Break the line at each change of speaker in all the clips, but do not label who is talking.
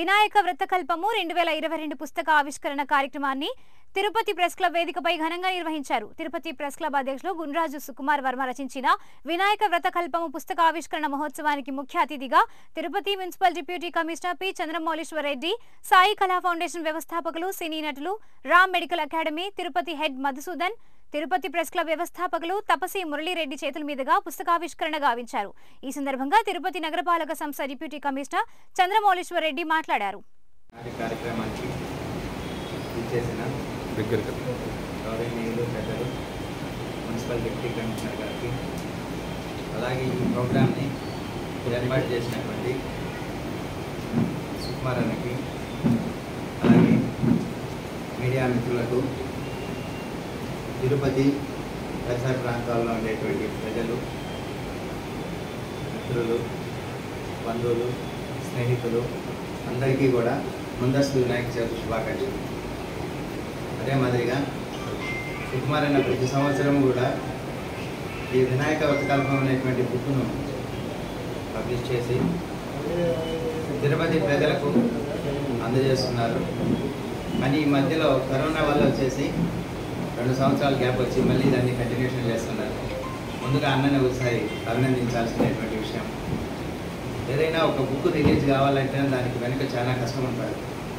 వినాయక వ్రతకల్పము రెండు వేల ఇరవై రెండు పుస్తక ఆవిష్కరణ కార్యక్రమాన్ని తిరుపతి ప్రెస్ క్లబ్ వేదికపై ఘనంగా నిర్వహించారు తిరుపతి ప్రెస్ క్లబ్ అధ్యక్షులు గుండ్రాజు సుకుమార్ వర్మ రచించిన వినాయక వ్రతకల్పము పుస్తక ఆవిష్కరణ మహోత్సవానికి ముఖ్య అతిథిగా Tirupati municipal deputy commissioner P Chandramouleeswar Reddy Sai Kala foundation వ్యవస్థాపకులు సినీ నటులు Ram medical academy Tirupati head Madhusudan Tirupati press club వ్యవస్థాపకులు తపసి మురళీరెడ్డి చేతుల మీదుగా పుస్తకావిష్కరణ గావించారు ఈ సందర్భంగా తిరుపతి నగరపాలక సంస్థ డిప్యూటీ కమిషనర్ చంద్రమౌళీశ్వర్ రెడ్డి మాట్లాడారు
నాటి కార్యక్రమానికి ఇచ్చేసిన
దగ్గరగా
గౌరవనీయులు పెద్దలు మున్సిపల్ డిప్యూటీ కమిషనర్ గారికి అలాగే ఈ ప్రోగ్రామ్ని ఏర్పాటు చేసినటువంటి సుకుమార్ అన్నకి అలాగే మీడియా మిత్రులకు తిరుపతి పరిసర ప్రాంతాల్లో ఉండేటువంటి ప్రజలు మిత్రులు బంధువులు స్నేహితులు అందరికీ కూడా ముందస్తు వినాయక చవితి శుభాకాంక్షలు అదే మాదిరిగా సుకుమార్ అన్న ప్రతి సంవత్సరం కూడా ఈ వినాయక వ్రతకల్పం అనేటువంటి బుక్ను పబ్లిష్ చేసి తిరుపతి ప్రజలకు అందజేస్తున్నారు కానీ ఈ మధ్యలో కరోనా వల్ల వచ్చేసి రెండు సంవత్సరాల గ్యాప్ వచ్చి మళ్ళీ దాన్ని కంటిన్యూషన్ చేస్తున్నారు ముందుగా అన్నని ఒకసారి అభినందించాల్సినటువంటి విషయం ఏదైనా ఒక బుక్ రిలీజ్ కావాలంటే దానికి వెనుక చాలా కష్టం ఉంటుంది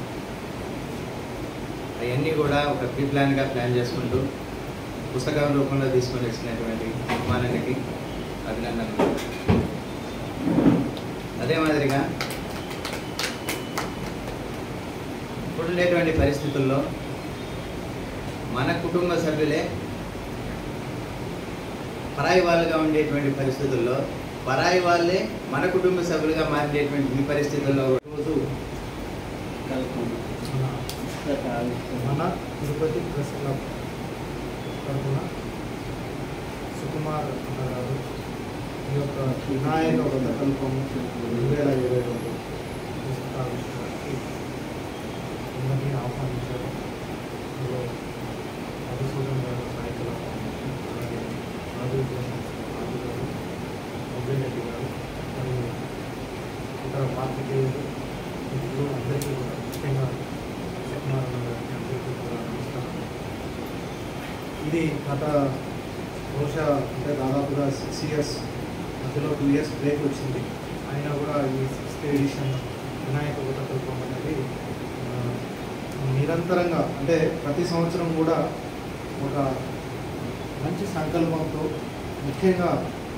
అవన్నీ కూడా ఒక ప్రీ ప్లాన్గా ప్లాన్ చేసుకుంటూ పుస్తకం రూపంలో తీసుకొని వచ్చినటువంటి నిర్మాణానికి అభినందనలు అదే మాదిరిగా ఇప్పుడు ఉండేటువంటి పరిస్థితుల్లో మన కుటుంబ సభ్యులే పరాయి వాళ్ళుగా ఉండేటువంటి పరిస్థితుల్లో పరాయి వాళ్ళే మన కుటుంబ సభ్యులుగా మారేటువంటి ఈ పరిస్థితుల్లో రోజు
మన తిరుపతి ప్రెస్ క్లబ్ తరఫున సుకుమార్ అన్న గారు ఈ యొక్క వినాయక వ్రతకల్పము రెండు వేల ఇరవై రెండు పుస్తకావిష్కరణకి అందరినీ ఆహ్వానించారు అందులో మధుసూదన్ గారు నాయకుల అలాగే మాధురి మాధు గారు రెడ్డి గారు మరియు ఇతర పాత్రికేయులు మిత్రులు అందరికీ కూడా ముఖ్యంగా సుకుమార్ అన్న గారికి అందరికీ కూడా నమస్కారం ఇది గత బహుశా అంటే దాదాపుగా సిక్స్ ఇయర్స్ మధ్యలో టూ ఇయర్స్ బ్రేక్ వచ్చింది అయినా కూడా ఈ సిక్స్త్ ఎడిషన్ వినాయక వ్రతకల్పం అనేది ఆ, నిరంతరంగా అంటే ప్రతి సంవత్సరం కూడా ఒక మంచి సంకల్పంతో ముఖ్యంగా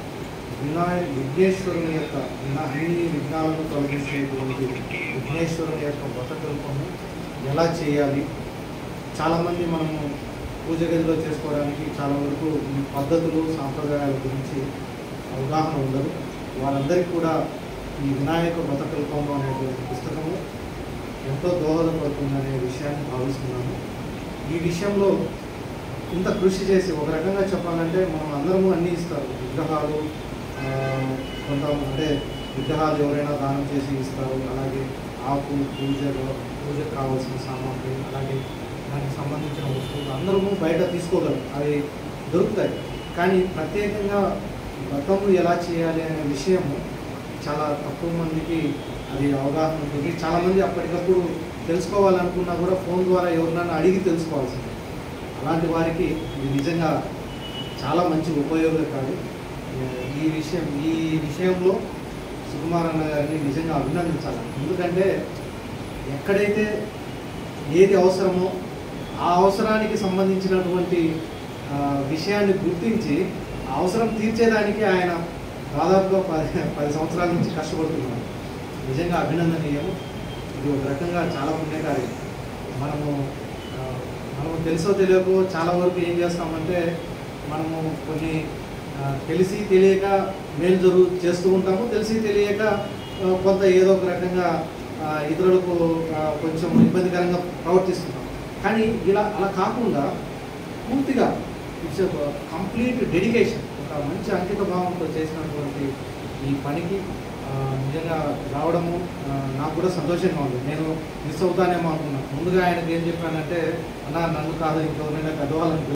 వినాయ విఘ్నేశ్వరుని యొక్క వినా అన్ని విఘ్నాలను తొలగించేటువంటి విఘ్నేశ్వరుని యొక్క వ్రతకల్పము ఎలా చేయాలి చాలామంది మనము పూజ గదిలో చేసుకోవడానికి చాలా వరకు ఈ పద్ధతులు సాంప్రదాయాల గురించి అవగాహన ఉండదు వారందరికీ కూడా ఈ వినాయక వ్రతకల్పంలో అనేటువంటి పుస్తకము ఎంతో దోహదపడుతుందనే విషయాన్ని భావిస్తున్నాను ఈ విషయంలో ఇంత కృషి చేసి ఒక రకంగా చెప్పాలంటే మనం అందరము అన్నీ ఇస్తారు విగ్రహాలు ఆ, కొంత అంటే విగ్రహాలు ఎవరైనా దానం చేసి ఇస్తారు అలాగే ఆకు పూజలో పూజకు కావాల్సిన సామాగ్రి అలాగే దానికి సంబంధించిన వస్తువులు అందరము బయట తీసుకోగలరు అవి దొరుకుతాయి కానీ ప్రత్యేకంగా వ్రతము ఎలా చేయాలి అనే విషయము చాలా తక్కువ మందికి అది అవగాహన ఉంటుంది చాలామంది అప్పటికప్పుడు తెలుసుకోవాలనుకున్నా కూడా ఫోన్ ద్వారా ఎవరినైనా అడిగి తెలుసుకోవాల్సింది అలాంటి వారికి ఇది నిజంగా చాలా మంచి ఉపయోగకారి ఈ విషయం ఈ విషయంలో సుకుమార్ అన్న గారిని నిజంగా అభినందించాలి ఎందుకంటే ఎక్కడైతే ఏది అవసరమో ఆ అవసరానికి సంబంధించినటువంటి ఆ, విషయాన్ని గుర్తించి ఆ అవసరం తీర్చేదానికి ఆయన దాదాపుగా పది పది సంవత్సరాల నుంచి కష్టపడుతున్నారు నిజంగా అభినందనీయం ఇది ఒక రకంగా చాలా పుణ్యకార్యం మనము ఆ, మనము తెలుసో తెలియకో చాలా వరకు ఏం చేస్తామంటే మనము కొన్ని ఆ, తెలిసి తెలియక మేలు జరుగు చేస్తూ ఉంటాము తెలిసి తెలియక ఆ, కొంత ఏదో ఒక రకంగా ఆ, ఇతరులకు ఆ, కొంచెం ఇబ్బందికరంగా ప్రవర్తిస్తుంటాం కానీ ఇలా అలా కాకుండా పూర్తిగా ఇట్స్ కంప్లీట్ డెడికేషన్ ఒక మంచి అంకిత భావంతో చేసినటువంటి ఈ పనికి ఆ, నిజంగా రావడము ఆ, నాకు కూడా సంతోషంగా ఉంది నేను మిస్ అవుతానేమో అనుకున్నాను ముందుగా ఆయనకి ఏం చెప్పానంటే అన్న నన్ను కాదు ఇంకెవరైనా పెద్దవాళ్ళని